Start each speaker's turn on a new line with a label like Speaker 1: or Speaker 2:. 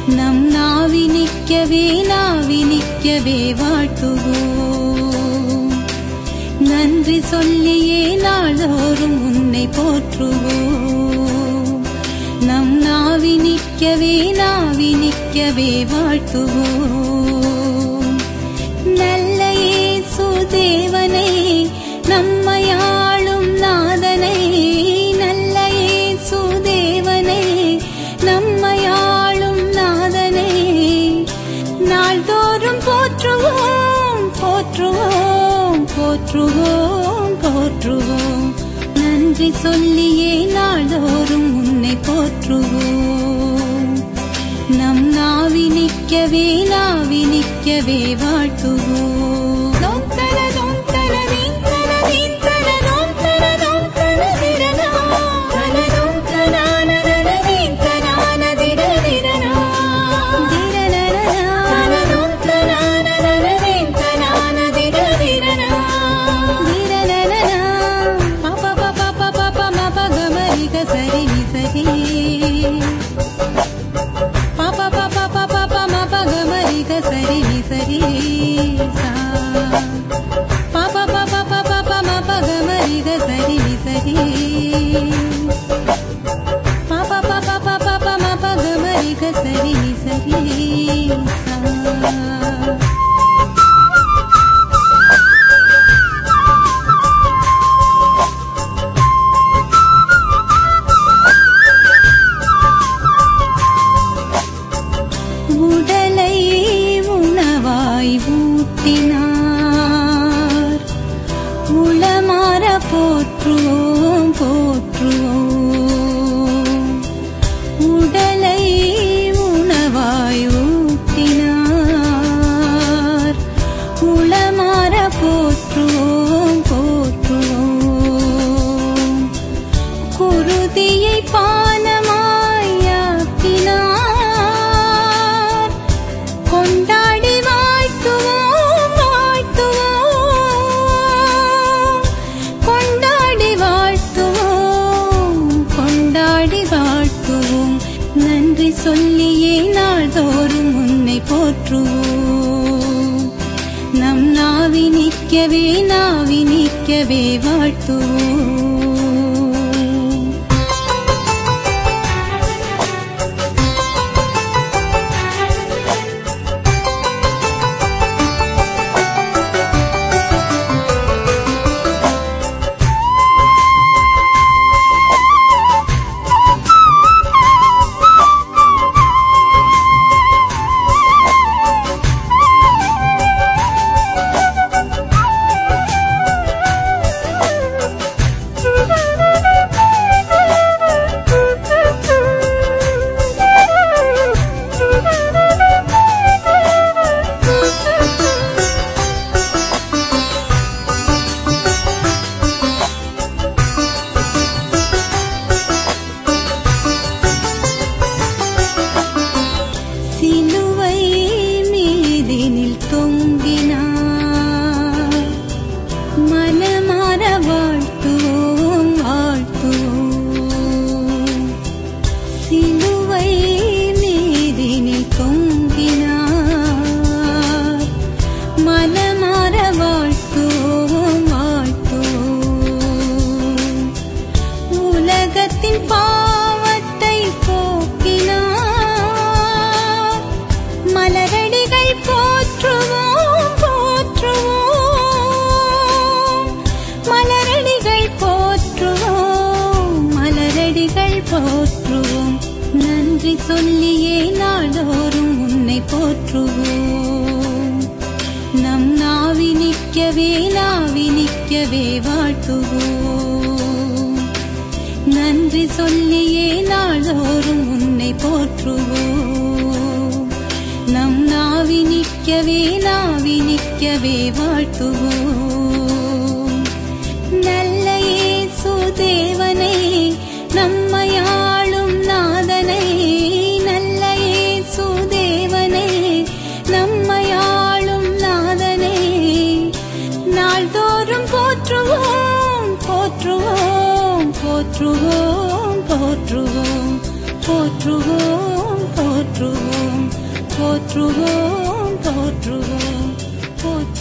Speaker 1: நம் நாவினிக்கவே நாவினிக்கவே வாழ்த்துவோம் நன்றி சொல்லியே நாள்தோறும் உன்னை போற்றுவோம் நம் நாவினிக்கவே நாவினிக்கவே வாழ்த்துவோம் நல்ல இயேசு தேவனை நம்மையாளும் நாதனை நல்ல இயேசு தேவனை நம்மையாளும் நாதனை நாள்தோறும் போற்றுவோம் போற்றுவோம் போற்றுவோம் போற்றுவோம் நன்றி சொல்லியே நாள்தோறும் உன்னை போற்றுவோம் நம் நாவினிக்கவே நாவினிக்கவே வாழ்த்துவோம் நோந்தல நோந்தல நீந்தல நீந்தல நோந்தல நோந்தல திரனா தல நோந்தல நனன நீந்தனான திர திரனா திரனனா தல நோந்தல நனன நீந்தனான திர திரனா திரனனா பப பப பப பப மப கமரி கசரி நிசரி பாபா பாபா பாபா பாமா பகமரி கசரி நிசரி சா பாபா பாபா பாபா பாமா பகமரி கசரி நிசரி பாபா பாபா பாபா பாமா பகமரி கசரி நிசரி சா உடலை உணவாய் ஊட்டினார் உளமாற போற்றுவோம் போற்றுவோம் உடலை உணவாய் ஊட்டினார் உளமாற போற்றுவோம் போற்றுவோம் குருதியை பானமாயாக்கினார் கொண்டாடி வாழ்த்துவோம் வாழ்த்துவோம் கொண்டாடி வாழ்த்துவோம் கொண்டாடி வாழ்த்துவோம் நன்றி சொல்லியே நாள்தோறும் உன்னை போற்றுவோம் நம் நாவினிக்கவே நாவினிக்கவே வாழ்த்துவோம் சிலுவை மீதினில் தொங்கினார் மனமாற வாழ்த்துவோம் வாழ்த்துவோம் சிலுவை மீதினில் தொங்கினார் மனமாற வாழ்த்துவோம் வாழ்த்துவோம் உலகத்தின் பாவத்தை போக்கினார் மலரடிகள் போற்றுவோம் போற்றுவோம் மலரடிகள் போற்றுவோம் மலரடிகள் போற்றுவோம் நன்றி சொல்லியே நாள்தோறும் உன்னை போற்றுவோம் நம் நாவினிக்கவே நாவினிக்கவே வாழ்த்துவோம் நன்றி சொல்லியே நாள்தோறும் உன்னை போற்றுவோம் நம் நாவினிக்கவே நாவினிக்கவே வாழ்த்துவோம் நல்ல இயேசு தேவனை நம்மையாளும் நாதனை நல்ல இயேசு தேவனை நம்மையாளும் நாதனை நாள்தோறும் போற்றுவோம் போற்றுவோம் போற்றுவோம் போற்றுவோம் போற்றுவோம் போற்றுவோம் போற்றுவோம் போற்றுவோம் போற்றுவோம்